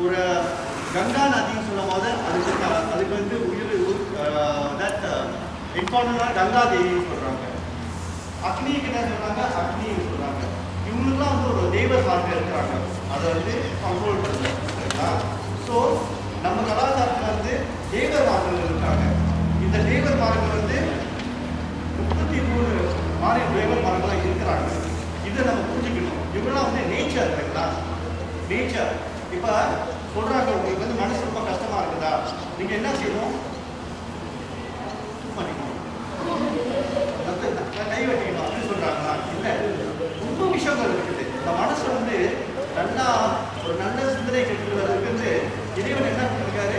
ஒரு கங்கா நதின்னு சொல்லும் போது அதுக்கு க- அதுக்கு வந்து உயிர் தட் இன்பார்ட்டண்டாக கங்கா தேவின்னு சொல்கிறாங்க அக்னிக்கு என்ன சொல்கிறாங்க அக்னின்னு சொல்கிறாங்க இவங்களுக்குலாம் வந்து ஒரு தெய்வ சார்பு இருக்கிறாங்க அதை வந்து கண்ட்ரோல் பண்ணுறது சரிங்களா ஸோ நம்ம கலாச்சாரத்தில் வந்து தேவர்மார்கள் இருக்காங்க இந்த தேவர்மார்கள் வந்து முப்பத்தி மூணு மாறி தேவர்மார்களாக இருக்கிறாங்க இதை நம்ம புரிஞ்சுக்கணும் இவங்களாம் வந்து நேச்சர் இருக்குங்களா நேச்சர் இப்போ சொல்கிறாங்க உங்களுக்கு வந்து மனசு ரொம்ப கஷ்டமாக இருக்குதா நீங்கள் என்ன செய்யணும் பண்ணிக்கணும் நான் கை வெட்டிக்கணும் அப்படின்னு சொல்றாங்களா இல்ல ரொம்ப விஷயங்கள் இருக்குது இந்த மனசு வந்து நல்லா ஒரு நல்ல சிந்தனை கெட்டு வர்றதுக்கு வந்து இறைவன் என்ன பண்ணிருக்காரு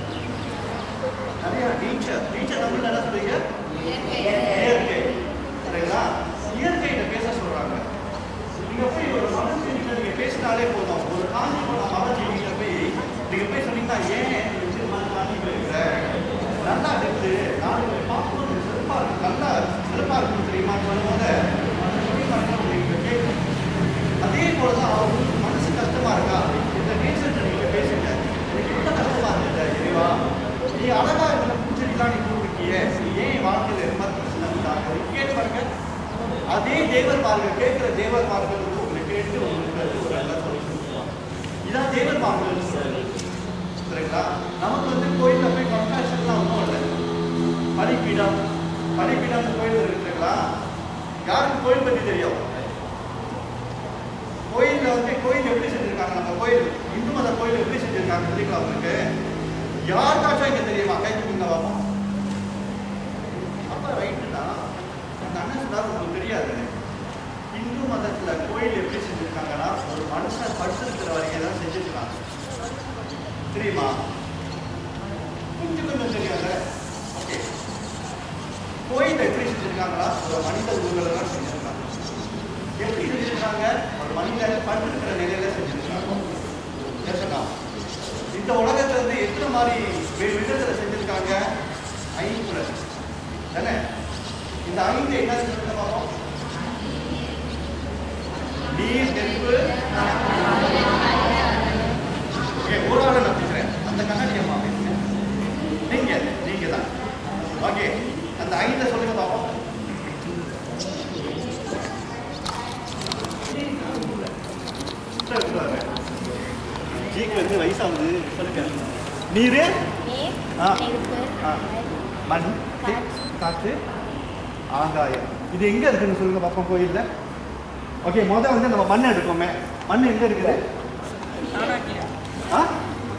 நிறைய டீச்சர் டீச்சர் தமிழ் என்ன சொல்றீங்க இயற்கை சரிங்களா இயற்கையில பேச சொல்றாங்க நீங்க போய் ஒரு மனசு நீங்க பேசினாலே போதும் ஒரு காஞ்சி போன மனசு போய் நீங்க போய் சொன்னீங்கன்னா ஏன் நீ வந்து மன காஞ்சி போயிருக்கிற நல்லா இருக்கு நாளைக்கு பார்க்கும்போது சிறப்பா இருக்கு நல்லா சிறப்பா இருக்கும் தெரியுமான்னு சொல்லும்போது அந்த சொல்லி பாருங்க உங்களுக்கு கேட்கும் அதே போல தான் அவங்களுக்கு மனசு கஷ்டமா இருக்கா இந்த நேச்சர் நீங்க பேசுங்க எனக்கு ரொம்ப கஷ்டமா இருக்குது இறைவா நீ அழகா இருக்கிற பூச்செடிலாம் நீ போட்டிருக்கியே நீ ஏன் வாழ்க்கையில இது மாதிரி பிரச்சனை இருந்தாங்க கேட்டு பாருங்க அதே தேவர்மார்கள் கேட்கிற தேவர்மார்கள் வந்து உங்களை கேட்டு உங்களுக்கு வந்து ஒரு நல்ல சொல்யூஷன் சொல்லுவாங்க இதான் தேவர்மார்கள் சொல்றது சரிங்களா நமக்கு வந்து கோயிலில் போய் கம்பேஷன்லாம் ஒன்றும் இல்லை பலிப்பீடம் பலிப்பீடம் கோயில் இருக்குங்களா யாருக்கு கோயில் பற்றி தெரியும் கோயிலில் வந்து கோயில் எப்படி செஞ்சிருக்காங்க நம்ம கோயில் இந்து மத கோயில் எப்படி செஞ்சிருக்காங்க தெரியுங்களா உங்களுக்கு யாருக்காச்சும் இங்கே தெரியுமா கை தூக்குங்க பார்ப்போம் அப்போ ரைட்டுடா அந்த அண்ணன் சொன்னார் உங்களுக்கு தெரியாது இந்து மதத்தில் கோயில் எப்படி செஞ்சிருக்காங்கன்னா ஒரு மனுஷன் படுத்திருக்கிற வரைக்கும் தான் செஞ்சிருக்காங்க தெரியுமா கொஞ்சம் கொஞ்சம் தெரியாத ஓகே கோயில் எப்படி செஞ்சிருக்காங்களா ஒரு மனித உருவங்களை தான் செஞ்சிருக்காங்க எப்படி செஞ்சிருக்காங்க ஒரு மனிதன் படுத்திருக்கிற நிலையில செஞ்சிருக்காங்க பேசலாம் இந்த உலகத்துல இருந்து எத்தனை மாதிரி வி- விதத்துல செஞ்சிருக்காங்க ஐம்புலன் தானே இந்த ஐந்து என்ன சொல்லுங்க பார்ப்போம் நீர் நெருப்பு ஓகே ஒரு ஆளை நான் பேசுறேன் அந்த கண்ணாடி அம்மா பேசுங்க நீங்க நீங்க தான் ஓகே அந்த ஐந்தை சொல்லுங்க பார்ப்போம் ஜிக்கு வந்து வயசாகுது சொல்லுங்க நீர் நீர், ஆ. நெருப்பு, ஆ. மண் காற்று. காற்று ஆகாயம் இது எங்க இருக்குன்னு சொல்லுங்க பார்ப்போம் கோயில்ல ஓகே முதல்ல வந்து நம்ம மண் எடுக்கோமே மண் எங்க இருக்குது ஆ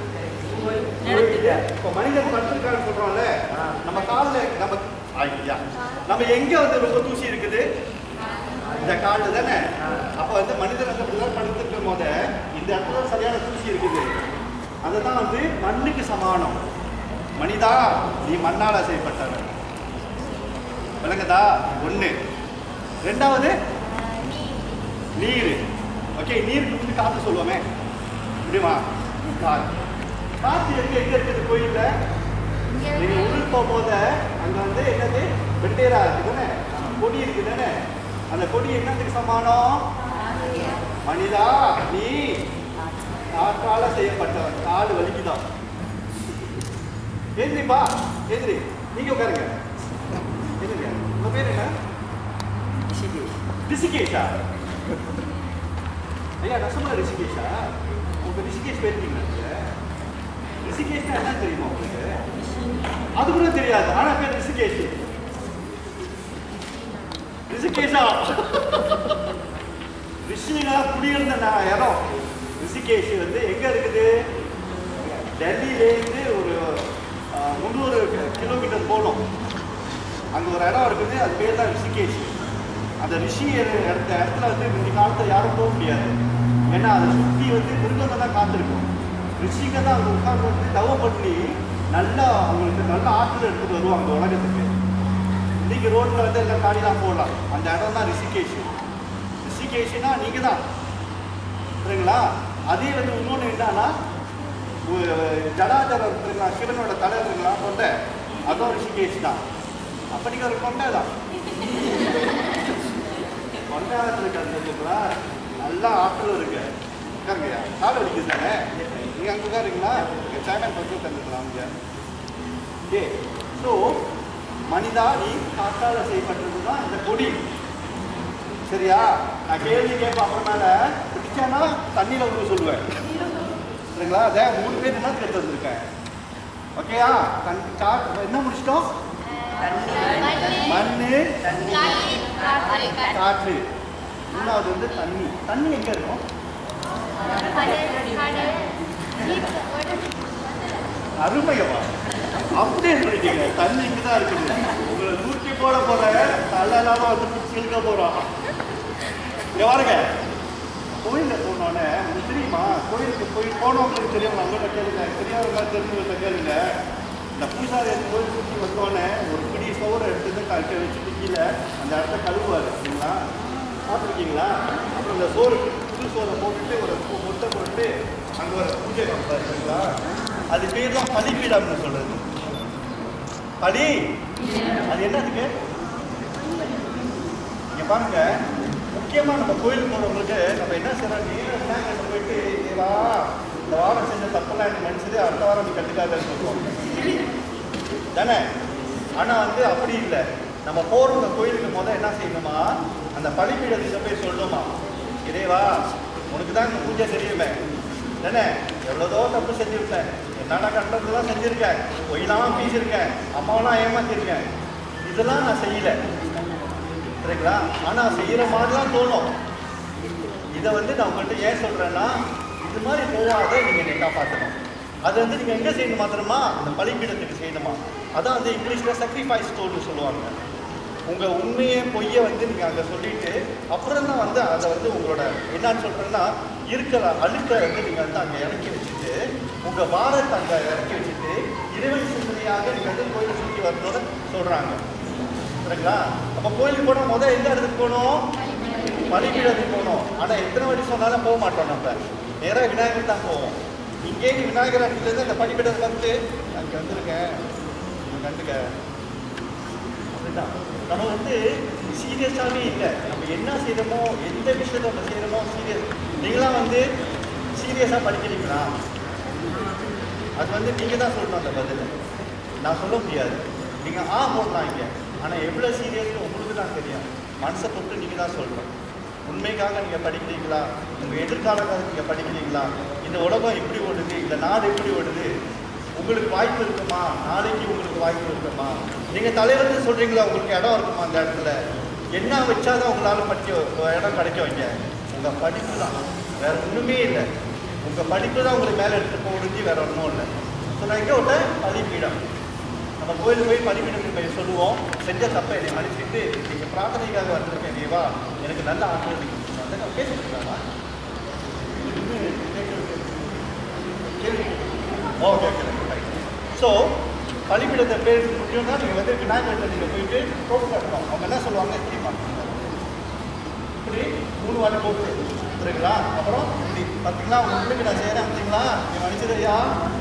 இப்போ மனிதன் படுத்திருக்கான்னு சொல்றோம்ல நம்ம காலில் நம்ம ஐயா நம்ம எங்க வந்து ரொம்ப தூசி இருக்குது இந்த காலில் தானே அப்போ வந்து மனிதன் வந்து அப்படிதான் படுத்திருக்கும் போத இந்த இடத்துல சரியான தூசி இருக்குது அதுதான் வந்து மண்ணுக்கு சமானம் மனிதா நீ மண்ணால செய்யப்பட்டவன் விளங்குதா ஒண்ணு ரெண்டாவது நீர் ஓகே நீருக்கு வந்து காத்து சொல்லுவோமே முடியுமா காத்து காத்து எங்க எங்க இருக்குது கோயில்ல இங்க நீங்க வந்து உள்ள போகும்போது அங்க வந்து என்னது வெட்டேரா இருக்கு தானே கொடி இருக்கு தானே அந்த கொடி என்னத்துக்கு சமானம் மனிதா நீ காற்றால செய்யப்பட்டவன் கால் வலிக்குதான் ஏந்திரிப்பா ஏந்திரி நீங்க உட்காருங்க ஏந்திரிங்க உங்க பேர் என்ன ரிஷிகேஷா ஐயா ரசமல ரிஷிகேஷா உங்க ரிஷிகேஷ் போயிருக்கீங்களா நீங்க? ரிஷிகேஷ்னா என்ன தெரியுமா உங்களுக்கு அது கூட தெரியாது ஆனா பேர் ரிஷிகேஷ் ரிஷிகேஷா ரிஷிகளா குடியிருந்த ந- இடம் ரிஷிகேஷ் வந்து எங்க இருக்குது டெல்லியிலேருந்து ஒரு அஹ், முந்நூறு கி- கிலோமீட்டர் போகணும் அங்க ஒரு இடம் இருக்குது அது பேர் தான் ரிஷிகேஷ் அந்த ரிஷி இரு- இடத்த இடத்துல வந்து இந்த காலத்துல யாரும் போக முடியாது ஏன்னா அதை சுற்றி வந்து மிருகங்க தான் காத்திருக்கும் ரிஷிங்க தான் அங்கே உட்கார்ந்து வந்து தவம் பண்ணி நல்லா அவங்களுக்கு நல்ல ஆற்றல் எடுத்துட்டு வருவாங்க உலகத்துக்கு இன்னைக்கு ரோட்ல வந்து எல்லாம் காடிலாம் போடலாம் அந்த இடம் தான் ரிஷிகேஷ் ரிஷிகேஷ்னா நீங்க தான் சரிங்களா அதே வந்து இன்னொன்று என்னன்னா உ- ஜடாதரர் இருக்குங்களா சிவனோட தலை இருக்குங்களா கொண்டை அதுவும் ரிஷிகேஷ் தான் அப்ப நீங்க ஒரு கொண்டை தான் கொண்டாடத்துல கற்றுக்கலாம் நல்லா ஆற்றல் இருக்கு உட்காருங்கய்யா கால் வலிக்குது தானே நீங்கள் அங்கே உட்காருங்களா இங்கே சேனல் பற்றி உட்காந்துக்கலாம் இங்கே ஓகே ஸோ மனிதா நீ காத்தால செய்யப்பட்டது தான் இந்த கொடி சரியா நான் கேள்வி கேட்பேன் அப்புறமேல பிடிச்சானா தண்ணியில் ஊற்ற சொல்லுவேன் சரிங்களா அதே மூணு பேர் என்ன கேட்டு வந்திருக்கேன் ஓகேயா தன் கா என்ன முடிச்சிட்டோம் மண்ணு காற்று மூணாவது வந்து தண்ணி தண்ணி எங்கே இருக்கும் அருமையவா அப்படியே சொல்லிட்டீங்க தண்ணி இங்கே தான் இருக்குது உங்களை தூக்கி போட போற தலையிலாம வந்து பிடிச்சி இழுக்க போறோம் இங்க பாருங்க கோயிலில் போனோடனே உங்களுக்கு தெரியுமா கோயிலுக்கு போய் போனவங்களுக்கு தெரியும் அவங்கள்ட்ட கேளுங்க தெரியாதவங்க தெரிஞ்சவங்கள்ட்ட கேளுங்க இந்த பூசாரி அந்த கோயில் சுற்றி வந்தோடனே ஒரு பிடி சோறை எடுத்து கழுத்தை வச்சுட்டு கீழே அந்த இடத்த கழுவுவார் சரிங்களா பார்த்துருக்கீங்களா அப்புறம் இந்த சோறு புது சோறை போட்டுட்டு ஒரு மு- முட்டை போட்டு அங்கே ஒரு பூஜை வைப்பார் சரிங்களா அது பேர் தான் பலிப்பீடம்னு சொல்றது பலி அது என்னதுக்கு இங்க பாருங்க முக்கியமா நம்ம கோயிலுக்கு போறவங்களுக்கு நம்ம என்ன செய்யறோம் நேரா விநாயகர்கிட்ட போயிட்டு தேவா இந்த வாரம் செஞ்ச தப்பெல்லாம் நீ மன்னிச்சது அடுத்த வாரம் நீ கண்டுக்காதன்னு சொல்லுவோம் தானே ஆனா வந்து அப்படி இல்லை நம்ம போறவங்க கோயிலுக்கு முத என்ன செய்யணுமா அந்த பலிப்பீடத்தை போய் சொல்லணுமா இறைவா உனக்கு தான் இந்த பூஜை தெரியுமே தானே எவ்வளோதோ தப்பு செஞ்சுருக்கேன் என்னென்ன கண்டதெல்லாம் செஞ்சுருக்கேன் பொய்லாம் பேசியிருக்கேன் அம்மாவெல்லாம் ஏமாத்திருக்கேன் இதெல்லாம் நான் செய்யலை சரிங்களா ஆனால் செய்கிற மாதிரிலாம் தோணும் இதை வந்து நான் உங்கள்கிட்ட ஏன் சொல்கிறேன்னா இது மாதிரி போகாத நீங்கள் என்னை காப்பாற்றணும் அது வந்து நீங்கள் எங்கே செய்யணும் மாத்திரமா அந்த பலிப்பீடத்துக்கு செய்யணுமா அதான் வந்து இங்கிலீஷில் sacrifice ஸ்டோன்னு சொல்லுவாங்க உங்கள் உண்மையை பொய்யை வந்து நீங்கள் அங்கே சொல்லிட்டு அப்புறம் தான் வந்து அதை வந்து உங்களோட என்னன்னு சொல்கிறேன்னா இருக்கிற அழுக்க வந்து நீங்கள் வந்து அங்கே இறக்கி வச்சுட்டு உங்கள் பாரத்தை அங்கே இறக்கி வச்சுட்டு இறைவன் சிந்தனையாக நீங்கள் வந்து கோயிலை சுற்றி வரணும்னு சொல்கிறாங்க சரிங்களா அப்போ கோயிலுக்கு போனால் முதல் எந்த இடத்துக்கு போகணும் பலிபீடத்துக்கு போகணும் ஆனால் எத்தனை வாட்டி சொன்னாலும் போக மாட்டோம் நம்ம நேராக விநாயகர் தான் போவோம் இங்கே நீ விநாயகர் இடத்துலேருந்து அந்த பலிபீடத்தை வந்து அங்கே வந்திருக்கேன் இவன் கண்டுக்க அப்படிதான் நம்ம வந்து சீரியஸாகவே இல்லை நம்ம என்ன செய்யறோமோ எந்த விஷயத்தை நம்ம செய்யறோமோ சீரியஸ் நீங்களாம் வந்து சீரியஸாக படிக்கிறீங்களா அது வந்து நீங்கள் தான் சொல்லணும் அந்த பதில் நான் சொல்ல முடியாது நீங்கள் ஆ போடலாம் இங்கே ஆனால் எவ்வளோ சீரியஸ்னு உங்களுக்கு தான் தெரியும் மனசை பொறுத்து நீங்கள் தான் சொல்லணும் உண்மைக்காக நீங்கள் படிக்கிறீங்களா உங்கள் எதிர்காலக்காக நீங்கள் படிக்கிறீங்களா இந்த உலகம் எப்படி ஓடுது இந்த நாடு எப்படி ஓடுது உங்களுக்கு வாய்ப்பு இருக்குமா நாளைக்கு உங்களுக்கு வாய்ப்பு இருக்குமா நீங்கள் தலைவர்னு சொல்கிறீங்களா உங்களுக்கு இடம் இருக்குமா அந்த இடத்துல என்ன வச்சாதான் உங்களால் படிக்க இடம் கிடைக்க வைங்க உங்கள் படிப்பு தான் வேற ஒன்றுமே இல்லை உங்கள் படிப்பு தான் உங்களுக்கு மேலே எடுத்து போடுச்சு வேற ஒன்றும் இல்லை ஸோ நான் எங்கே விட்டேன் பலிப்பீடம் நம்ம கோயிலுக்கு போய் பலிப்பீடம் போய் சொல்லுவோம் செஞ்ச தப்பை என்னை மன்னிச்சுட்டு நீங்கள் பிரார்த்தனைக்காக வந்திருக்கேன் தேவா எனக்கு நல்ல ஆற்றல் இருக்கு அதை நான் பேசிட்டுருக்காமா ஓகே ஓகே ஸோ பலிப்பீடத்தை பேர் முடியும்னா நீங்கள் வந்து விநாயகர்கிட்ட நீங்கள் போயிட்டு போட்டு கட்டணும் அவங்க என்ன சொல்லுவாங்க தெரியுமா இப்படி மூணு வாட்டி போட்டு சரிங்களா அப்புறம் இப்படி பார்த்தீங்களா உங்களுக்கு நான் செய்கிறேன் பார்த்தீங்களா என் மனுஷரையா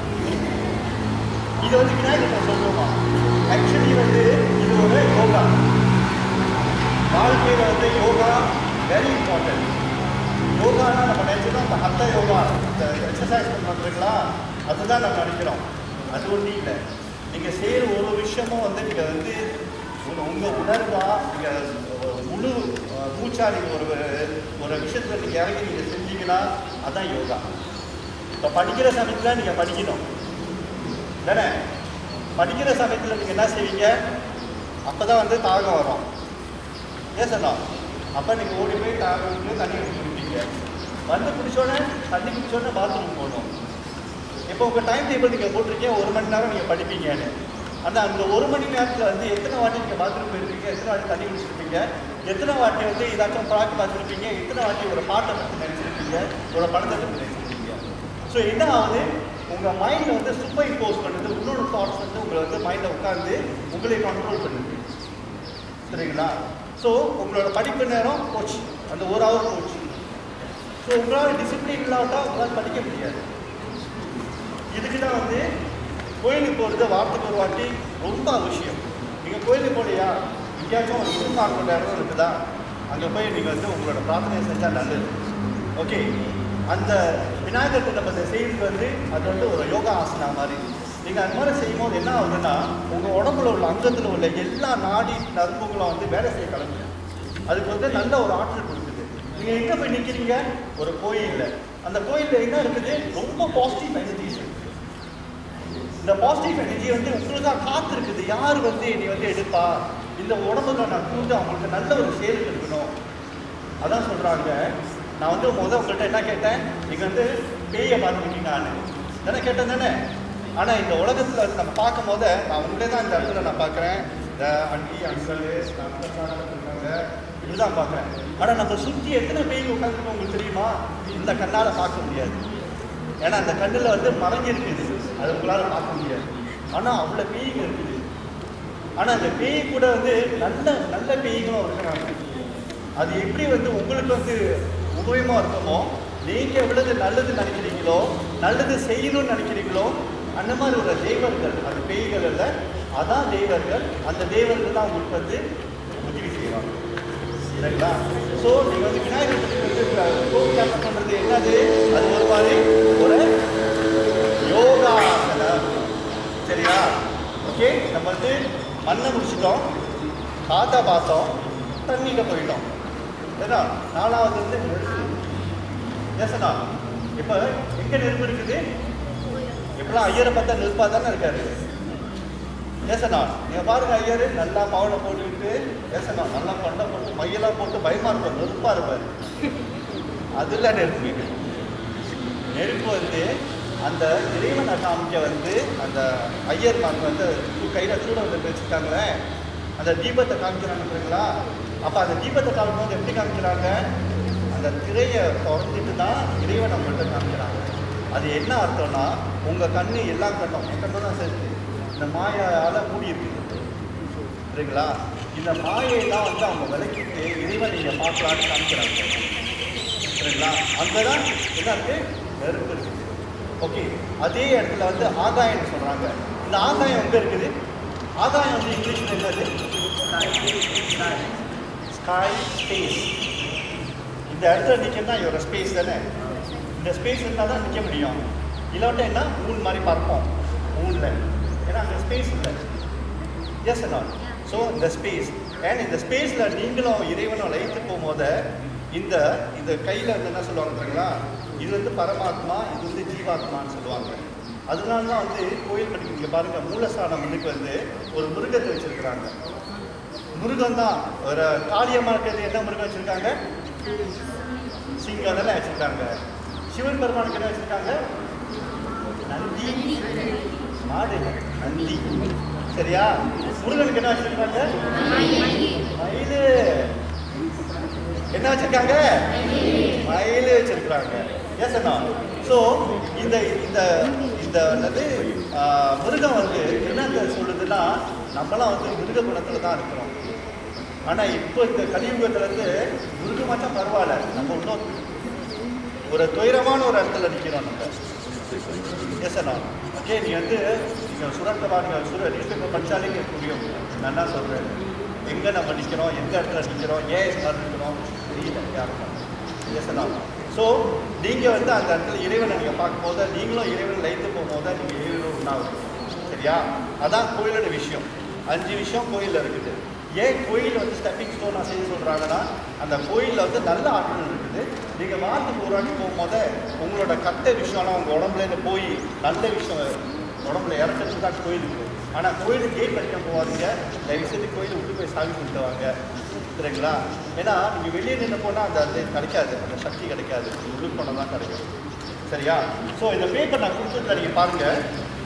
இது வந்து விநாயகர் சொல்லுவோமா ஆக்சுவலி வந்து இது ஒரு யோகா வாழ்க்கையில் வந்து யோகா வெரி இம்பார்ட்டன்ட் யோகானா நம்ம நினைச்சோம் அந்த ஹத்த யோகா இந்த எக்ஸசைஸ் பண்ணுறீங்களா அதுதான் நம்ம நினைக்கிறோம் அது ஒன்றும் இல்லை நீங்கள் செய்கிற ஒரு விஷயமும் வந்து நீங்கள் வந்து உங்கள் உணர்வா நீங்கள் முழு அஹ், மூச்சா நீங்கள் ஒரு ஒரு விஷயத்தில் நீங்கள் இறங்கி நீங்கள் செஞ்சீங்கன்னா அதான் யோகா இப்போ படிக்கிற சமயத்தில் நீங்கள் படிக்கணும் தானே படிக்கிற சமயத்தில் நீங்கள் என்ன செய்வீங்க அப்போ தான் வந்து தாகம் வரும் ஏன் சொன்னோம் அப்போ நீங்கள் ஓடி போய் தாகம் தண்ணி எடுத்து குடிப்பீங்க வந்து குடிச்சோடனே தண்ணி குடிச்சோடனே பாத்ரூம் போகணும் இப்போ உங்கள் டைம் டேபிள் நீங்கள் போட்டிருக்கீங்க ஒரு மணி நேரம் நீங்கள் படிப்பீங்கன்னு ஆனால் அந்த ஒரு மணி நேரத்தில் வந்து எத்தனை வாட்டி நீங்கள் பாத்ரூம் போயிருப்பீங்க எத்தனை வாட்டி தண்ணி குடிச்சிருப்பீங்க எத்தனை வாட்டி வந்து ஏதாச்சும் ப்ராக்கு பார்த்துருப்பீங்க எத்தனை வாட்டி ஒரு பாட்டை பற்றி நினச்சிருப்பீங்க ஒரு படத்தை பற்றி நினச்சிருப்பீங்க ஸோ என்ன ஆகுது உங்கள் மைண்டில் வந்து சூப்பர் இம்போஸ் பண்ணுது இன்னொரு தாட்ஸ் வந்து உங்களை வந்து மைண்டில் உட்காந்து உங்களை கண்ட்ரோல் பண்ணுது சரிங்களா ஸோ உங்களோட படிப்பு நேரம் போச்சு அந்த ஒரு ஹவர் போச்சு ஸோ உங்களால் டிசிப்ளின் இல்லாவிட்டால் உங்களால் படிக்க முடியாது இதுக்கு தான் வந்து கோயிலுக்கு போகிறது வாரத்துக்கு ஒரு வாட்டி ரொம்ப அவசியம் நீங்கள் கோயிலுக்கு போகலையா எங்கேயாச்சும் ஒரு குடும்ப ஆட்களோட இடம் இருக்குதா அங்கே போய் நீங்கள் வந்து உங்களோட பிரார்த்தனை செஞ்சால் நல்லது ஓகே அந்த விநாயகர்கிட்ட நம்ம இதை செய்யறது வந்து அது வந்து ஒரு யோகா ஆசனா மாதிரி நீங்கள் அது மாதிரி செய்யும்போது என்ன ஆகுதுன்னா உங்கள் உடம்புல உள்ள அங்கத்தில் உள்ள எல்லா நாடி நரம்புகளும் வந்து வேலை செய்ய கிளம்புது அதுக்கு வந்து நல்ல ஒரு ஆற்றல் கொடுக்குது நீங்கள் எங்கே போய் நிற்கிறீங்க ஒரு கோயிலில் அந்த கோயிலில் என்ன இருக்குது ரொம்ப பாசிட்டிவ் எனர்ஜிஸ் இருக்குது இந்த பாசிட்டிவ் எனர்ஜி வந்து உங்களுக்காக காத்திருக்குது யார் வந்து என்னை வந்து எடுப்பா இந்த உடம்புல நான் கூந்து அவங்களுக்கு நல்ல ஒரு சேல் இருக்கணும் அதான் சொல்றாங்க நான் வந்து முதல் உங்கள்கிட்ட என்ன கேட்டேன் நீங்க வந்து பேயை பார்த்துருக்கீங்க நான் தானே கேட்டேன் தானே ஆனா இந்த உலகத்துல வந்து நம்ம பார்க்கும் போது நான் உங்களே தான் இந்த இடத்துல நான் பார்க்குறேன் இந்த அண்டி அங்கிள் இருக்காங்க இப்படிதான் பார்க்குறேன் ஆனா நம்ம சுற்றி எத்தனை பேய் உட்காந்துருக்கோம் உங்களுக்கு தெரியுமா இந்த கண்ணால பார்க்க முடியாது ஏன்னா அந்த கண்ணில் வந்து மறைஞ்சிருக்குது அது உங்களால் பார்க்க முடியாது ஆனால் அவ்வளோ பேய்ங்க இருக்குது ஆனால் அந்த பேய் கூட வந்து நல்ல நல்ல பேய்களும் இருக்கிறாங்க அது எப்படி வந்து உங்களுக்கு வந்து உபயோகமாக இருக்குமோ நீங்கள் எவ்வளவு நல்லது நினைக்கிறீங்களோ நல்லது செய்யணும்னு நினைக்கிறீங்களோ அந்த மாதிரி ஒரு தெய்வர்கள் அது பேய்கள் அல்ல அதான் தெய்வர்கள் அந்த தெய்வர்கள் தான் உங்களுக்கு வந்து உதவி செய்வாங்க சரிங்களா ஸோ நீங்கள் வந்து விநாயகர் சதுர்த்தி வந்து கோவிலாட்டம் பண்ணுறது என்னது அது ஒரு மாதிரி ஒரு யோகாசனம் சரியா ஓகே நம்ம வந்து மண்ணை முடிச்சிட்டோம் காத்தா பார்த்தோம் தண்ணிக்கு போயிட்டோம் சரியா நாலாவது வந்து நெருப்பு ஏசனா இப்போ எங்கே நெருப்பு இருக்குது இப்பெல்லாம் ஐயரை பார்த்தா நெருப்பாக தானே இருக்காரு ஏசனா நீங்க பாருங்க ஐயரு நல்லா பவனை போட்டுக்கிட்டு ஏசனா நல்லா பண்ண போட்டு மையெல்லாம் போட்டு பயமா இருக்கும் நெருப்பா இருப்பாரு அதுல நெருப்பு நெருப்பு வந்து அந்த இறைவனை காமிக்க வந்து அந்த ஐயர் மாங்க வந்து கையில் சூட வந்து வச்சுருக்காங்களே அந்த தீபத்தை காமிக்கிறாங்கன்றீங்களா அப்போ அந்த தீபத்தை காமிக்கும்போது எப்படி காமிக்கிறாங்க அந்த திரையை திறந்துட்டு தான் இறைவனை உங்கள்கிட்ட காமிக்கிறாங்க அது என்ன அர்த்தம்னா உங்கள் கண்ணு எல்லா கண்ணும் என் கண்ணும் தான் சேர்த்து இந்த மாயால மூடி இருக்குது சரிங்களா இந்த மாயை தான் வந்து அவங்க விளக்கிட்டு இறைவன் நீங்கள் பார்க்கலான்னு காமிக்கிறாங்க சரிங்களா அங்கே தான் என்ன இருக்கு நெருப்பு இருக்குது ஓகே அதே இடத்துல வந்து ஆகாயம்னு சொல்கிறாங்க இந்த ஆகாயம் எங்கே இருக்குது ஆகாயம் வந்து இங்கிலீஷில் என்னது ஸ்கை ஸ்பேஸ் இந்த இடத்துல நிற்கணும்னா இவரோட ஸ்பேஸ் தானே இந்த ஸ்பேஸ் இருந்தால் தான் நிற்க முடியும் இல்லாட்ட என்ன ஊன் மாதிரி பார்ப்போம் ஊனில் ஏன்னா அங்கே ஸ்பேஸ் இல்லை எஸ் அண்ணா ஸோ இந்த ஸ்பேஸ் அண்ட் இந்த ஸ்பேஸில் நீங்களும் இறைவனும் லயித்து போகும்போது இந்த இந்த கையில் வந்து என்ன சொல்லுவாங்க தெரியுங்களா இது வந்து பரமாத்மா இது வந்து ஜீவாத்மான்னு சொல்லுவாங்க அதனால தான் வந்து கோயில் படிக்க இங்கே பாருங்கள் மூலஸ்தானம் முன்னுக்கு வந்து ஒரு மிருகத்தை வச்சுருக்குறாங்க மிருகம் தான் ஒரு காளியம்மா இருக்கிறது என்ன மிருகம் வச்சுருக்காங்க சிங்கம் தானே வச்சுருக்காங்க சிவன் பெருமானுக்கு என்ன வச்சுருக்காங்க நந்தி மாடு நந்தி சரியா முருகனுக்கு என்ன வச்சிருக்காங்க மயிலு என்ன வச்சிருக்காங்க மயிலு வச்சிருக்காங்க எஸ் அண்ணா ஸோ இந்த இந்த இந்த என்னது ஆஹ், மிருகம் வந்து என்ன சொல்லுதுன்னா நம்மளாம் வந்து மிருக குணத்துல தான் இருக்கிறோம் ஆனா இப்போ இந்த கலியுகத்துல இருந்து மிருகமாச்சா பரவாயில்ல நம்ம இன்னும் ஒரு துயரமான ஒரு இடத்துல நிற்கிறோம் நம்ம எஸ் அண்ணா ஓகே நீ வந்து நீங்கள் சுரண்டவா நீங்கள் சுர நியூஸ் பேப்பர் படித்தாலே எனக்கு புரியும் நான் என்ன சொல்கிறேன் எங்கே நம்ம நிற்கிறோம் எந்த இடத்துல நிற்கிறோம் ஏன் எல்லாரும் நிற்கிறோம் தெரியல யாருக்கும் எஸ் அண்ணா ஸோ நீங்கள் வந்து அந்த இடத்துல இறைவனை நீங்கள் பார்க்கும்போது நீங்களும் இறைவன் லைத்து போகும்போது நீங்கள் இறைவனும் உண்டாகும் சரியா அதான் கோயிலோட விஷயம் அஞ்சு விஷயம் கோயிலில் இருக்குது ஏன் கோயில் வந்து ஸ்டெப்பிங் ஸ்டோனாக செய்ய சொல்கிறாங்கன்னா அந்த கோயிலில் வந்து நல்ல ஆற்றல் இருக்குது நீங்கள் வாரத்துக்கு ஒரு வாட்டி போகும்போது உங்களோட கட்ட விஷயம்லாம் உங்கள் உடம்புலேருந்து போய் நல்ல விஷயம் உடம்புல இறக்கிறதுக்கு தான் கோயில் இருக்குது ஆனால் கோயிலுக்கு கேட் படிக்க போகாதீங்க தயவு செய்து கோயிலை விட்டு போய் சாமி கும்பிட்டு வாங்க சரிங்களா ஏன்னா நீங்கள் வெளியே நின்று போனால் அந்த அது கிடைக்காது அந்த சக்தி கிடைக்காது உள்ளுக்கு போனால் தான் கிடைக்கும் சரியா ஸோ இந்த பேப்பர் நான் கொடுத்துருக்கேன் நீங்கள் பாருங்கள்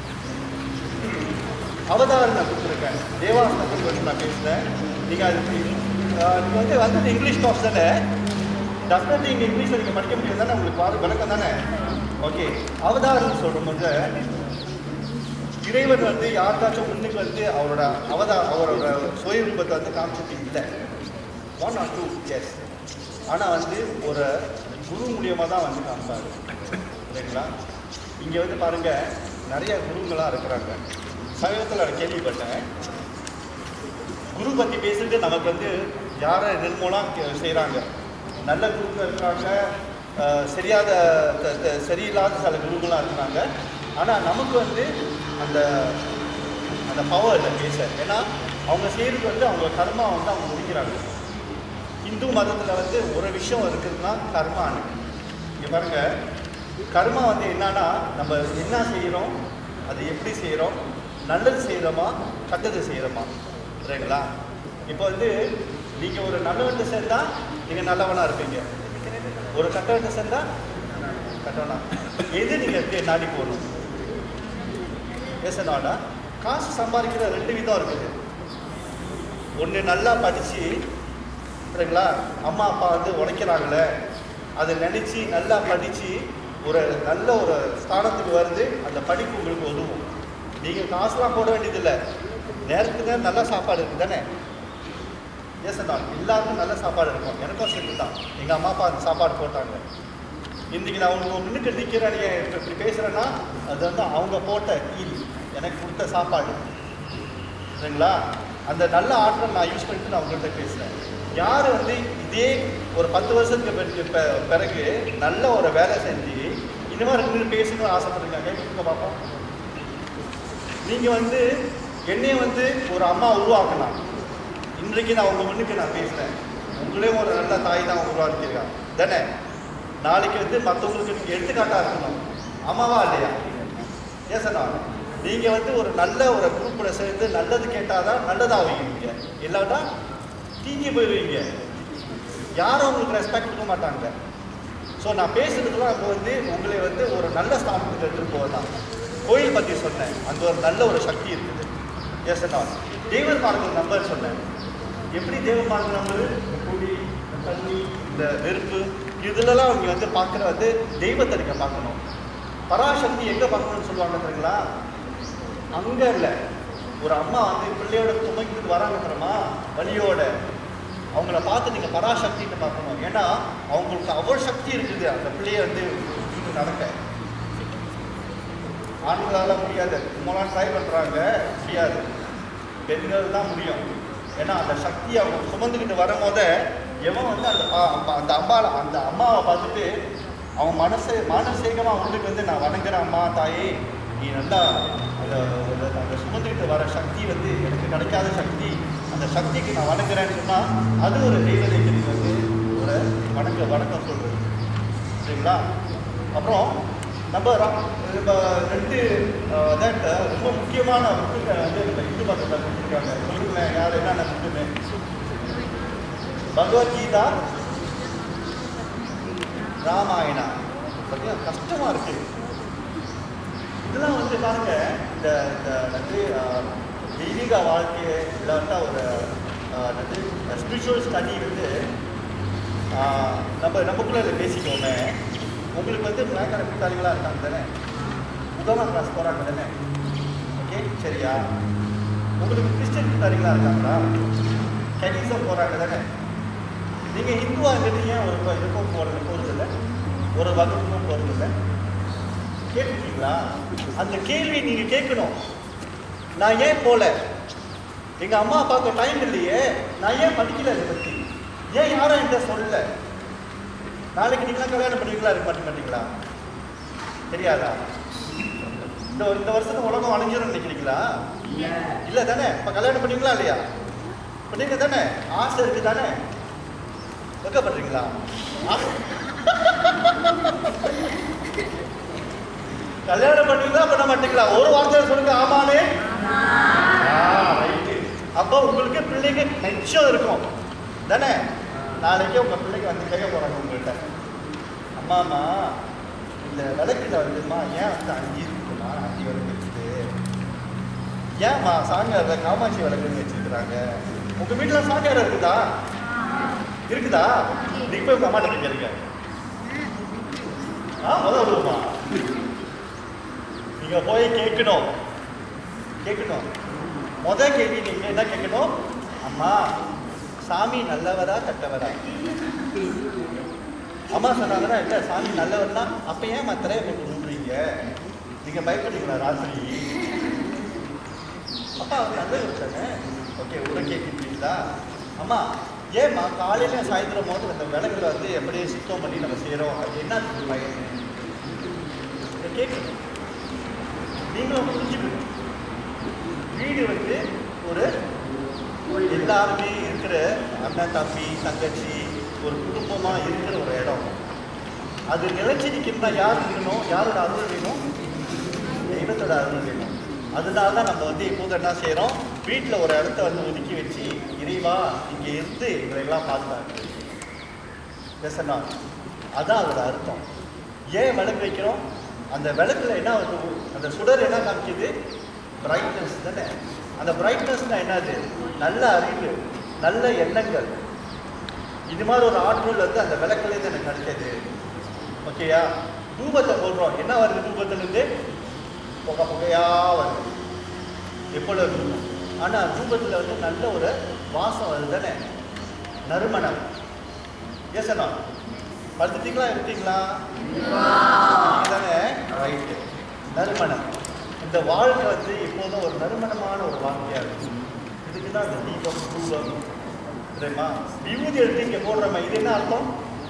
அவதாரம் நான் கொடுத்துருக்கேன் தேவாசனத்தை பற்றி நான் பேசுகிறேன் நீங்கள் அது நீங்கள் வந்து வந்தது இங்கிலீஷ் கோர்ஸ் தானே டெஃபினெட்லி இங்கே இங்கிலீஷில் நீங்கள் படிக்க முடியாது தானே உங்களுக்கு பாரு விளக்கம் தானே ஓகே அவதாரம் சொல்லும்போது இறைவன் வந்து யாருக்காச்சும் முன்னுக்கு வந்து அவரோட அவதா அவரோட சுயரூபத்தை வந்து காமிச்சது இல்லை ஒன் ஆர் டூ எஸ் ஆனால் வந்து ஒரு குரு மூலியமாக தான் வந்து காமிப்பாரு சரிங்களா இங்கே வந்து பாருங்கள் நிறைய குருங்களாக இருக்கிறாங்க சமீபத்தில் நான் கேள்விப்பட்டேன் குரு பற்றி பேசுறது நமக்கு வந்து யாரை நிர்மூலம் செய்கிறாங்க நல்ல குருங்க இருக்கிறாங்க அஹ், சரியாத த- த- சரியில்லாத சில குருக்களாக இருக்கிறாங்க ஆனால் நமக்கு வந்து அந்த அந்த பவர் இல்லை பேச ஏன்னா அவங்க செய்கிறது வந்து அவங்க கர்மா வந்து அவங்க முடிக்கிறாங்க இந்து மதத்தில் வந்து ஒரு விஷயம் இருக்குதுன்னா கர்மான்னு இங்கே பாருங்க கர்மா வந்து என்னன்னா நம்ம என்ன செய்கிறோம் அது எப்படி செய்கிறோம் நல்லது செய்கிறோமா கெட்டது செய்கிறோமா சரிங்களா இப்போ வந்து நீங்கள் ஒரு நல்லவன்ட்டு சேர்ந்தால் நீங்கள் நல்லவனாக இருப்பீங்க ஒரு கெட்டவன்ட்டு சேர்ந்தால் கெட்டவனா எது நீங்கள் நாடி போகணும் பேசணும்னா காசு சம்பாதிக்கிற ரெண்டு விதம் இருக்குது ஒன்று நல்லா படித்து சரிங்களா அம்மா அப்பா வந்து உழைக்கிறாங்களே அதை நினச்சி நல்லா படித்து ஒரு நல்ல ஒரு ஸ்தானத்துக்கு வருது அந்த படிப்பு உங்களுக்கு உதவும் நீங்கள் காசுலாம் போட வேண்டியதில்லை நேரத்துக்கு நேரம் நல்ல சாப்பாடு இருக்குது தானே எஸ் தான் எல்லாருக்கும் நல்ல சாப்பாடு இருக்கும் எனக்கும் சேர்த்து தான் எங்கள் அம்மா அப்பா அந்த சாப்பாடு போட்டாங்க இன்றைக்கி நான் உங்க முன்னுக்கு நிற்கிறேன் நீ இப்ப இப்படி பேசுகிறேன்னா அது வந்து அவங்க போட்ட கீழ் எனக்கு கொடுத்த சாப்பாடு சரிங்களா அந்த நல்ல ஆற்றல் நான் யூஸ் பண்ணிட்டு நான் உங்கள்கிட்ட பேசுகிறேன் யார் வந்து இதே ஒரு பத்து வருஷத்துக்கு பிறகு ப- பிறகு நல்ல ஒரு வேலை செஞ்சு இந்த மாதிரி ரெண்டு பேசணும்னு ஆசைப்படுறீங்க கேட்க பார்ப்போம் நீங்கள் வந்து என்னைய வந்து ஒரு அம்மா உருவாக்கலாம் இன்றைக்கு நான் உங்கள் முன்னுக்கு நான் பேசுகிறேன் உங்களையும் ஒரு நல்ல தாய் தான் உருவாக்கியிருக்காங்க தானே நாளைக்கு வந்து மற்றவங்களுக்கு நீங்கள் எடுத்துக்காட்டாக இருக்கணும் அம்மாவா இல்லையா ஏசனா நீங்கள் வந்து ஒரு நல்ல ஒரு குரூப்பில் சேர்ந்து நல்லது கேட்டால் தான் நல்லதாகுவீங்க நீங்கள் இல்லாட்டா தீங்கி போயிடுவீங்க யாரும் உங்களுக்கு ரெஸ்பெக்ட் கொடுக்க மாட்டாங்க ஸோ நான் பேசுறதுலாம் இப்போ வந்து உங்களை வந்து ஒரு நல்ல ஸ்தானத்துக்கு எடுத்துகிட்டு போகலாம் கோயில் பற்றி சொன்னேன் அங்கே ஒரு நல்ல ஒரு சக்தி இருக்குது எஸ் தேவர் மார்க்க நம்பர் சொன்னேன் எப்படி தேவர் மார்க்க நம்பர் இந்த குடி இந்த தண்ணி இந்த நெருப்பு இதுலலாம் அவங்க வந்து பார்க்குற வந்து தெய்வத்தை நீங்கள் பார்க்கணும் பராசக்தி எங்கே பார்க்கணும்னு சொல்லுவாங்க தெரியுங்களா அங்கே இல்லை ஒரு அம்மா வந்து பிள்ளையோட துமைக்கு வராங்க தெரியுமா வலியோட அவங்கள பார்த்து நீங்கள் பராசக்தின்னு பார்க்கணும் ஏன்னா அவங்களுக்கு அவ்வளோ சக்தி இருக்குது அந்த பிள்ளைய வந்து இது நடக்க ஆண்களால் முடியாது நம்மளாம் ட்ரை பண்ணுறாங்க முடியாது பெண்கள் தான் முடியும் ஏன்னா அந்த சக்தி அவங்க சுமந்துக்கிட்டு வரும்போதே எவன் வந்து அந்த பா- அப்ப- அந்த அம்மாவை அந்த அம்மாவை பார்த்துட்டு அவன் மனசு மானசீகமாக உள்ளுக்கு வந்து நான் வணங்குறேன் அம்மா தாயே நீ நல்லா அந்த அந்த- அந்த சுமந்துக்கிட்டு வர சக்தி வந்து எனக்கு கிடைக்காத சக்தி அந்த சக்திக்கு நான் வணங்குறேன்னு சொன்னால் அது ஒரு தெய்வதைக்கு வந்து ஒரு வணக்க வணக்கம் சொல்கிறது சரிங்களா அப்புறம் நம்ம ர- நம்ம ரெண்டு தட் ரொம்ப முக்கியமான புக்குங்க வந்து நம்ம இந்து மதத்தில் கொடுத்துருக்காங்க சொல்லுங்களேன் யார் என்னென்ன புக்குன்னு பகவத்கீதா ராமாயணா பார்த்தீங்கன்னா கஷ்டமாக இருக்குது இதெல்லாம் வந்து பாருங்க இந்த இந்த வந்து அஹ், தெய்வீக வாழ்க்கை இல்லாட்டா ஒரு ஸ்பிரிச்சுவல் ஸ்டடி வந்து ஆஹ், நம்ம நமக்குள்ள இதை பேசிக்கோமே உங்களுக்கு வந்து பிளாக்கான கூட்டாளிகளாக இருக்காங்க தானே முதலாம் கிளாஸ் போகிறாங்க தானே ஓகே சரியா உங்களுக்கு கிறிஸ்டியன் கூட்டாளிகளாக இருக்காங்களா கனிசம் போகிறாங்க தானே நீங்கள் ஹிந்துவாக இருந்துட்டு ஏன் ஒரு ப- இதுக்கும் போகிறது போகிறதில்ல ஒரு வகுப்புக்கும் போகிறதில்ல கேட்டுருக்கீங்களா அந்த கேள்வி நீங்கள் கேட்கணும் நான் ஏன் போல எங்கள் அம்மா அப்பாவுக்கு டைம் இல்லையே நான் ஏன் படிக்கல இதை பற்றி ஏன் யாரும் என்கிட்ட சொல்லல நாளைக்கு நீங்களாம் கல்யாணம் பண்ணுவீங்களா இருக்க மாட்டே மாட்டீங்களா தெரியாதா இந்த இந்த வருஷத்துல உலகம் அழிஞ்சிரும் நினைக்கிறீங்களா இல்லை தானே இப்போ கல்யாணம் பண்ணுவீங்களா இல்லையா பண்ணீங்க தானே ஆசை இருக்கு தானே வெக்கப்படுறீங்களா ஆ- கல்யாணம் பண்ணுவீங்களா பண்ண மாட்டீங்களா ஒரு வார்த்தையில சொல்லுங்க ஆமானே ரைட்டு அப்போ உங்களுக்கு பிள்ளைங்க நிச்சயம் இருக்கும் தானே நாளைக்கு உங்க பிள்ளைங்க வந்து கேட்க போறாங்க உங்கள்கிட்ட அம்மா அம்மா இந்த விளக்குல வந்துமா ஏன் வந்து அஞ்சு இருக்குமா அஞ்சு விளக்கு இருக்குது ஏன்மா சாமியார் காமாட்சி விளக்குன்னு வச்சிருக்கிறாங்க உங்க வீட்டுல சாமியார் இருக்குதா இருக்குதா நீங்க போய் உங்க அம்மாட்ட போய் கேளுங்க ஆ முதல் வருமா நீங்க போய் கேட்கணும் கேட்கணும் முத கேள்வி நீங்க என்ன கேட்கணும் அம்மா சாமி நல்லவரா கெட்டவரா அம்மா சொன்னாங்கன்னா இல்லை சாமி நல்லவர்னா அப்ப ஏன் மத்திரைய போட்டு விடுறீங்க நீங்க பயப்படுறீங்களா ராத்திரி அப்பா அவர் நல்லவர் தானே ஓகே உட கேட்குறீங்களா அம்மா ஏம்மா காலையில சாயந்தரம் போது அந்த விளக்குல வந்து எப்படியே சுத்தம் பண்ணி நம்ம செய்கிறோம் அது என்ன பயன் இதை கேட்கணும் நீங்களும் புரிஞ்சுக்கணும் வீடு வந்து ஒரு எல்லாருமே இருக்கிற அண்ணன் தம்பி தங்கச்சி ஒரு குடும்பமாக இருக்கிற ஒரு இடம் அது நிலைச்சு நிற்கணும்னா யார் இருக்கணும் யாரோட அருள் வேணும் தெய்வத்தோட அருள் வேணும் அதனால தான் நம்ம வந்து இப்போது என்ன செய்கிறோம் வீட்டில் ஒரு இடத்த வந்து ஒதுக்கி வச்சு இறைவா இங்கே இருந்து எங்களெல்லாம் பாதுகாக்கு பேசனா அதான் அதோட அர்த்தம் ஏன் விளக்கு வைக்கிறோம் அந்த விளக்குல என்ன வருது? அந்த சுடர் என்ன காமிக்குது பிரைட்னஸ் தானே அந்த பிரைட்னஸ்னா என்னது நல்ல அறிவு நல்ல எண்ணங்கள் இது மாதிரி ஒரு ஆற்றல் வந்து அந்த விளக்குலேருந்து எனக்கு கிடைச்சது ஓகேயா தூபத்தை போடுறோம் என்ன வருது தூபத்துலேருந்து புகை புகையா வருது எப்பொழுது ஆனால் தூபத்தில் வந்து நல்ல ஒரு வாசம் வருது தானே நறுமணம் ஏசனா படுத்துட்டீங்களா இருக்கீங்களா தானே ரைட்டு நறுமணம் இந்த வாழ்க்கை வந்து எப்போதும் ஒரு நறுமணமான ஒரு வாழ்க்கையாக இருக்கும் இதுக்கு தான் இந்த தீபம் தூபம் தெரியுமா விபூதி எடுத்து இங்கே போடுறோமே இது என்ன அர்த்தம்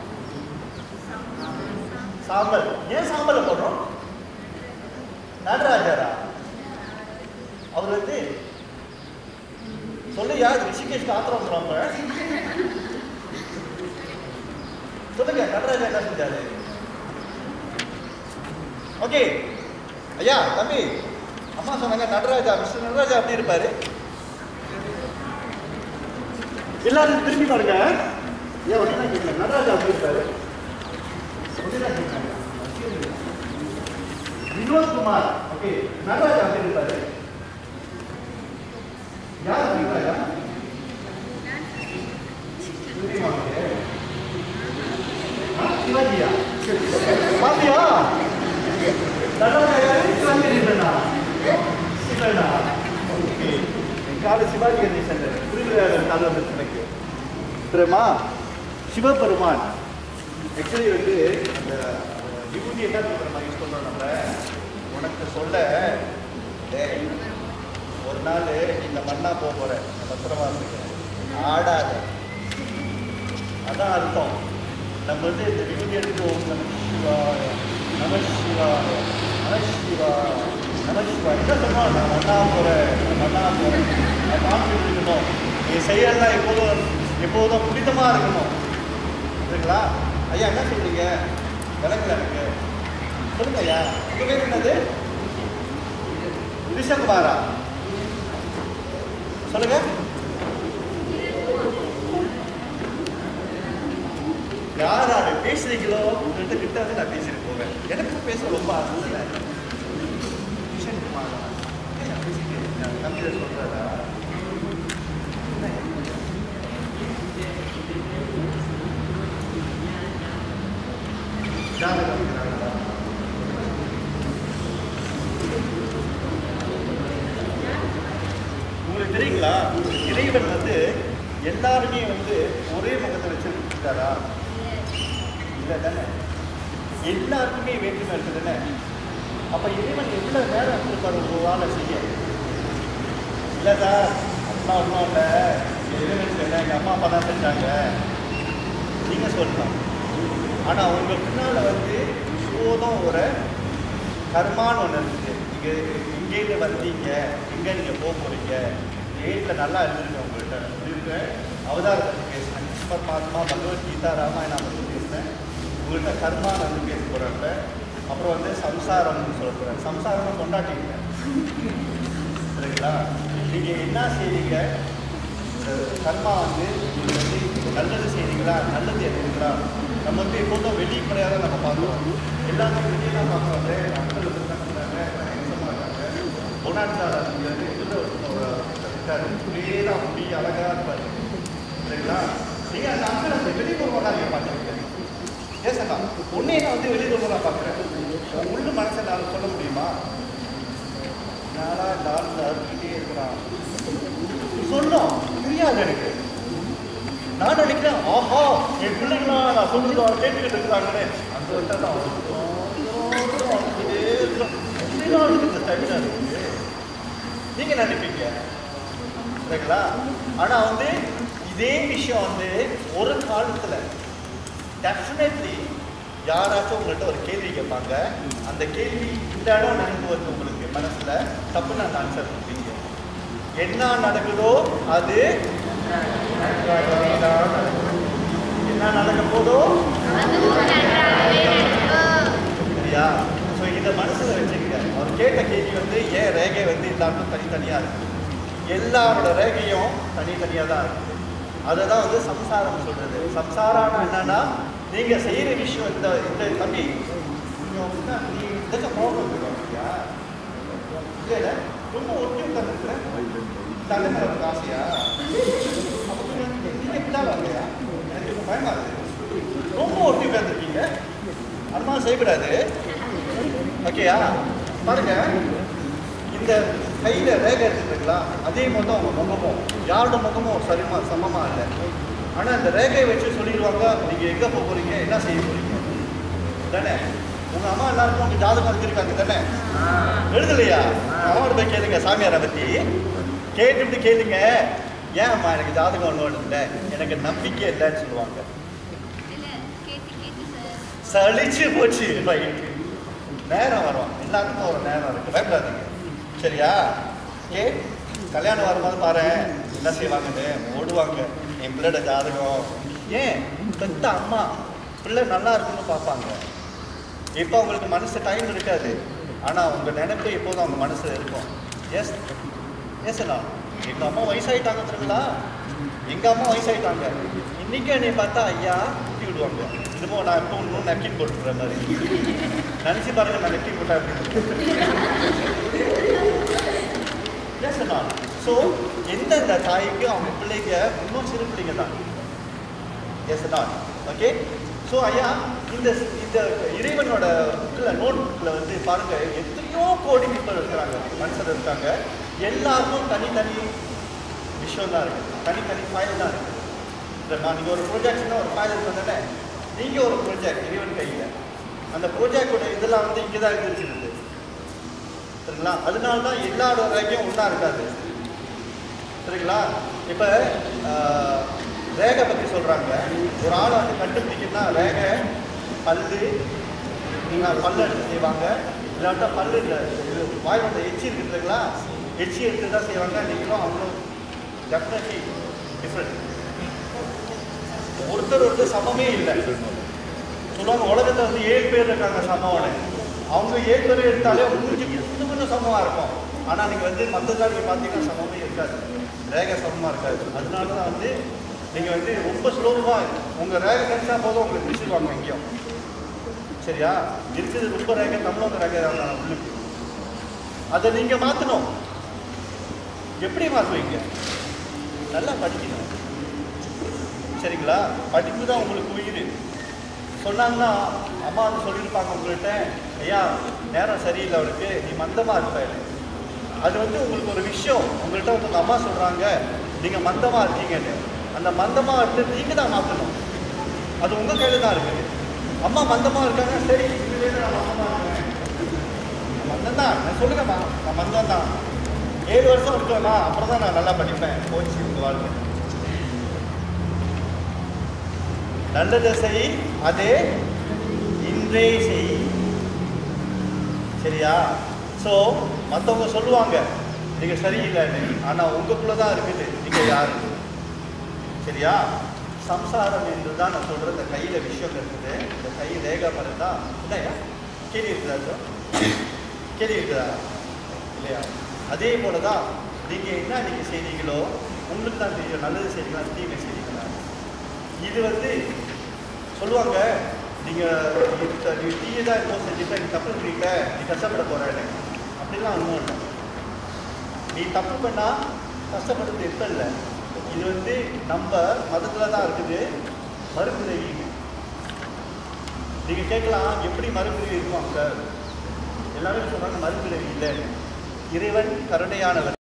சாம்பல் ஏன் சாம்பலை போடுறோம் நடராஜரா அவர் வந்து சொல்லையா ரிஷிகேஷ்க்கு ஆத்திரம் வந்துடுவாங்க சொல்லுங்க நடராஜா என்ன செஞ்சாரு ஓகே ஐயா தம்பி அம்மா சொன்னாங்க நடராஜா மிஸ்டர் நடராஜா அப்படி இருப்பாரு எல்லாரும் திரும்பி பாருங்க ஏன் ஒண்ணு தான் கேட்கல நடராஜா அப்படி இருப்பாரு ஒண்ணுதான் கேட்கறாங்க. வினோத் குமார் ஓகே நடராஜா அப்படி இருப்பாரு யார் நடராஜா தெரியுமா உங்களுக்கு? ஆ, சிவாஜியா பாத்தியா நடராஜா யாரு சிவாஜி கணேசனா சிவனா ஓகே கால சிவாஜி கணேசன் புரிதல் கால வந்து எனக்கு தெரியுமா சிவபெருமான் ஆக்சுவலி வந்து அந்த அஹ், விபூதி என்ன தெரியுமா யூஸ் பண்ணுறோம் நம்ம உனக்கு சொல்ல டேய், ஒரு நாள் இந்த மண்ணா போக போற நான் பத்திரமா இருந்துக்கிறேன் ஆடாத அதான் அர்த்தம் நம்ம வந்து இந்த விபூதி எடுத்து ஓம் நம சிவாய நம சிவாய நம சிவாய நம சிவாய என்ன சொல்லுவோம் நான் மண்ணா போகிறேன் நான் மண்ணா போகிறேன் நான் கான்ஃபிடன்ட் இருக்கணும் என் செயல்லாம் எப்போதும் எப்போதும் புனிதமாக இருக்கணும் சரிங்களா ஐயா என்ன சொல்றீங்க விளக்கல எனக்கு சொல்லுங்க ஐயா உங்க பேர் என்னது ரிஷகுமாரா சொல்லுங்க யார் யார் பேசுறீங்களோ உங்கள்கிட்ட கிட்ட வந்து நான் பேசிட்டு போவேன் எனக்கு பேச ரொம்ப ஆசை இல்லை ரிஷகுமாரா ஏன் நான் பேசிட்டு இருக்கேன்? தம்பியில சொல்றதா ஜாதகம் இருக்கிறாங்களா? உங்களுக்கு தெரியுங்களா இறைவன் வந்து எல்லாருமே வந்து ஒரே முகத்தை வச்சிருக்காரா இல்லை தானே எல்லாருக்குமே வேற்றுமை இருக்குது தானே அப்போ இறைவன் எவ்வளோ நேரம் இருந்திருப்பார் ஒரு வேலை செய்ய இல்லை சார் அப்பா ஒன்றும் இல்லை இறைவன் செய்யல எங்கள் அம்மா அப்பா தான் செஞ்சாங்க நீங்கள் சொல்லலாம் ஆனால் உங்க பின்னால் வந்து எப்போதும் ஒரு கர்மான்னு ஒன்று இருக்குது நீங்கள் இங்கேருந்து வந்தீங்க எங்கே நீங்கள் போக போகிறீங்க ஏட்டில் நல்லா இருந்திருக்கு உங்கள்கிட்ட இருக்கு அவதாரத்தை பற்றி பேசினேன் பரமாத்மா பகவத்கீதா ராமாயணம் பற்றி பேசினேன் உங்கள்கிட்ட கர்மான்னு வந்து பேச போகிறப்ப அப்புறம் வந்து சம்சாரம்னு சொல்ல போகிறேன் சம்சாரம்னு கொண்டாட்டிங்க சரிங்களா நீங்கள் என்ன செய்றீங்க இந்த கர்மா வந்து உங்களுக்கு வந்து நல்லது செய்றீங்களா நல்லது எடுக்கிறீங்களா நம்ம வந்து எப்போதும் வெளிப்படையாக தான் நம்ம பார்க்குறோம் எல்லாத்தையும் வெளியே தான் பார்க்குறோம் மக்கள் வந்து என்ன பண்ணுறாங்க மாட்டாங்க பொனாட்சாரா வந்து எதில் ஒரு இருக்காரு அப்படியே தான் முடி அழகாக இருப்பார் சரிங்களா நீங்கள் அந்த அங்கே அந்த வெளிப்புறமாக நீங்கள் பார்த்துருக்கீங்க ஏசக்கா உன்னையே நான் வந்து வெளிப்புறமாக பார்க்குறேன் உள்ளு மனசை நான் சொல்ல முடியுமா நானா டான்ஸ் அறுத்துக்கிட்டே இருக்கிறான் சொல்லும் புரியாது எனக்கு நான் நினைக்கிறேன் ஆஹா என் பிள்ளைங்களா நான் சொல்றது அவன் கேட்டுக்கிட்டு இருக்கிறாங்களே அந்த வட்டம் தான் இதே இருக்கிறோம். எத்தனை நாளுக்கு இந்த ஸ்டைலாக இருக்குது நீங்கள் நினைப்பீங்க சரிங்களா ஆனால் வந்து இதே விஷயம் வந்து ஒரு காலத்துல டெஃபினெட்லி யாராச்சும் உங்கள்கிட்ட ஒரு கேள்வி கேட்பாங்க அந்த கேள்வி இந்த இடம் நினைவு வருது உங்களுக்கு மனசுல தப்புன்னு அந்த ஆன்சர் கொடுப்பீங்க என்ன நடக்குதோ அது நன்றாகவே தான் நடக்கும். என்ன நடக்க போதோ சரியா ஸோ இதை மனசுல வச்சுக்கங்க அவர் கேட்ட கேள்வி வந்து ஏன் ரேகை வந்து எல்லாருக்கும் தனித்தனியா இருக்கு எல்லாரோட ரேகையும் தனித்தனியா தான் இருக்கு அதை தான் வந்து சம்சாரம் சொல்றது சம்சாரம்னா என்னன்னா நீங்க செய்யற விஷயம் இந்த இந்த தம்பி நீங்க வந்து நீ இதுக்கு கோபம் இல்லையா இல்ல இல்ல ரொம்ப ஒட்டி உட்காந்துருக்குற தலைமை ஒரு ஆசையா அப்ப கொஞ்சம் நீங்க இப்படிதான் வரலையா எனக்கு கொஞ்சம் பயமா இருக்கு ரொம்ப ஒட்டி உட்காந்துருக்கீங்க அது மாதிரி செய்யக்கூடாது ஓகேயா பாருங்க இந்த கையில ரேகை எடுத்துருங்களா அதே மாதிரி தான் உங்க முகமும் யாரோட முகமும் சரிமா சமமா இல்லை ஆனா இந்த ரேகையை வச்சு சொல்லிடுவாங்க நீங்க எங்க போக போறீங்க என்ன செய்ய போறீங்க தானே உங்க அம்மா எல்லாருக்கும் உங்க ஜாதகம் எழுதிருக்காங்க தானே எழுதலையா அம்மாவோட போய் கேளுங்க சாமியாரை பத்தி கேட்டுட்டு கேளுங்க ஏன் அம்மா எனக்கு ஜாதகம் ஒன்றும் இல்லை எனக்கு நம்பிக்கை இல்லைன்னு சொல்லுவாங்க சலிச்சு போச்சு ரைட்டு நேரம் வரும் எல்லாத்துக்கும் ஒரு நேரம் இருக்கு பயப்படாதீங்க சரியா ஓகே கல்யாணம் வரும்போது பாரு என்ன செய்வாங்கன்னு ஓடுவாங்க என் பிள்ளையோட ஜாதகம் ஏன் பெத்த அம்மா பிள்ளை நல்லா இருக்குன்னு பார்ப்பாங்க இப்போ அவங்களுக்கு மனசு டைம் இருக்காது ஆனால் உங்கள் நினைப்பு எப்போதும் அவங்க மனசில் இருக்கும் எஸ் எஸ் நான் எங்கள் அம்மா வயசாயிட்டாங்க தெரியுங்களா எங்கள் அம்மா வயசாயிட்டாங்க இன்னைக்கு நீ பார்த்தா ஐயா ஊட்டி விடுவாங்க இதுமோ நான் இப்போ இன்னும் நெப்கின் போட்டுக்கிற மாதிரி நினச்சி பாருங்க நான் நெப்கின் போட்டா எப்படி எஸ் நான் ஸோ எந்தெந்த தாய்க்கு அவங்க பிள்ளைங்க இன்னும் சிறு பிள்ளைங்க தான் எஸ் நான் ஓகே ஸோ ஐயா இந்த இந்த இறைவனோட புக்கில் நோட் புக்கில் வந்து பாருங்க எத்தனையோ கோடி people இருக்கிறாங்க மனுஷர் இருக்காங்க எல்லாருக்கும் தனித்தனி விஷயம் தான் இருக்கு தனித்தனி ஃபைல் தான் இருக்கு இல்லைம்மா நீங்கள் ஒரு ப்ரொஜெக்ட்னா ஒரு ஃபைல் இருக்கு நீங்கள் ஒரு ப்ரொஜெக்ட் இறைவன் கையில் அந்த ப்ரொஜெக்டோட இதெல்லாம் வந்து இங்கே தான் இருந்துருக்குது சரிங்களா அதனால தான் எல்லாரோட ரேகையும் ஒன்றா இருக்காது சரிங்களா இப்போ ரேகை பற்றி சொல்கிறாங்க ஒரு ஆளை வந்து கண்டுபிடிக்கணும்னா ரேகை பல்லு நீங்கள் பல்லு எடுத்து செய்வாங்க இல்லாட்டா பல்லு இல்லை இது வாய் வந்த எச்சி இருக்குதுங்களா எச்சி எடுத்து தான் செய்வாங்க நீங்களும் அவங்களும் டெஃபினெட்லி டிஃப்ரெண்ட் ஒருத்தர் ஒருத்தர் சமமே இல்லை சொல்லுவாங்க உலகத்தில் வந்து ஏழு பேர் இருக்காங்க சமமான அவங்க ஏழு பேர் எடுத்தாலே மூஞ்சி கொஞ்சம் கொஞ்சம் சமமாக இருக்கும் ஆனால் நீங்கள் வந்து மற்றதெல்லாம் நீங்கள் பார்த்தீங்கன்னா சமமே இருக்காது ரேகை சமமாக இருக்காது அதனால தான் வந்து நீங்கள் வந்து ரொம்ப ஸ்லோவாக உங்கள் ரேகை கிடைச்சா போதும் உங்களுக்கு பிடிச்சிருவாங்க எங்கேயும் சரியா இருக்குது ரொம்ப ரேகை தமிழோட ரேகை தான் உள்ளுக்கு அதை நீங்கள் மாற்றணும் எப்படி மாற்றுவீங்க நல்லா படிக்கணும் சரிங்களா படிப்பு தான் உங்களுக்கு உயிர் சொன்னாங்கன்னா அம்மா வந்து சொல்லியிருப்பாங்க உங்கள்கிட்ட ஐயா நேரம் சரியில்லை அவருக்கு நீ மந்தமாக இருப்ப அது வந்து உங்களுக்கு ஒரு விஷயம் உங்கள்கிட்ட வந்து உங்க அம்மா சொல்கிறாங்க நீங்கள் மந்தமாக இருக்கீங்கன்னு அந்த மந்தமாக இருந்து நீங்கள் தான் மாற்றணும் அது உங்கள் கையில் தான் இருக்குது அம்மா மந்தமாக இருக்காங்க சரி இதுலேருந்து நான் மந்தமாக இருக்கேன் மந்தம் தான் நான் சொல்லுங்கம்மா நான் மந்தம் தான் ஏழு வருஷம் இருக்கேம்மா அப்புறம் தான் நான் நல்லா படிப்பேன் போச்சு உங்கள் வாழ்க்கை நல்லதை செய் அதே இன்றே செய் சரியா ஸோ மற்றவங்க சொல்லுவாங்க நீங்கள் சரியில்லைன்னு ஆனால் உங்களுக்குள்ள தான் இருக்குது நீங்கள் யாரு சரியா சம்சாரம் என்று தான் நான் சொல்கிறேன் இந்த கையில் விஷயம் இருக்குது இந்த கை ரேகா மருந்தா இல்லையா கேள்வி இருக்குதா சார் கேள்வி இருக்குதா இல்லையா அதே போல தான் நீங்கள் என்ன நீங்கள் செய்றீங்களோ உங்களுக்கு தான் தெரியும் நல்லது செய்றீங்களா தீமை செய்றீங்களா இது வந்து சொல்லுவாங்க நீங்கள் நீ தீயை தான் இப்போ செஞ்சுட்ட நீ தப்பு பண்ணிட்ட நீ கஷ்டப்பட போகிறேன்னு அப்படிலாம் ஒன்றும் இல்லை நீ தப்பு பண்ணால் கஷ்டப்படுறது எப்போ இல்லை இது வந்து நம்ம மதத்தில் தான் இருக்குது மறுபிறவி நீங்கள் கேட்கலாம் எப்படி மறுபிறவி இருக்கும் சார் எல்லாரும் சொல்கிறாங்க மறுபிறவி இல்லை இறைவன் கருணையானவர்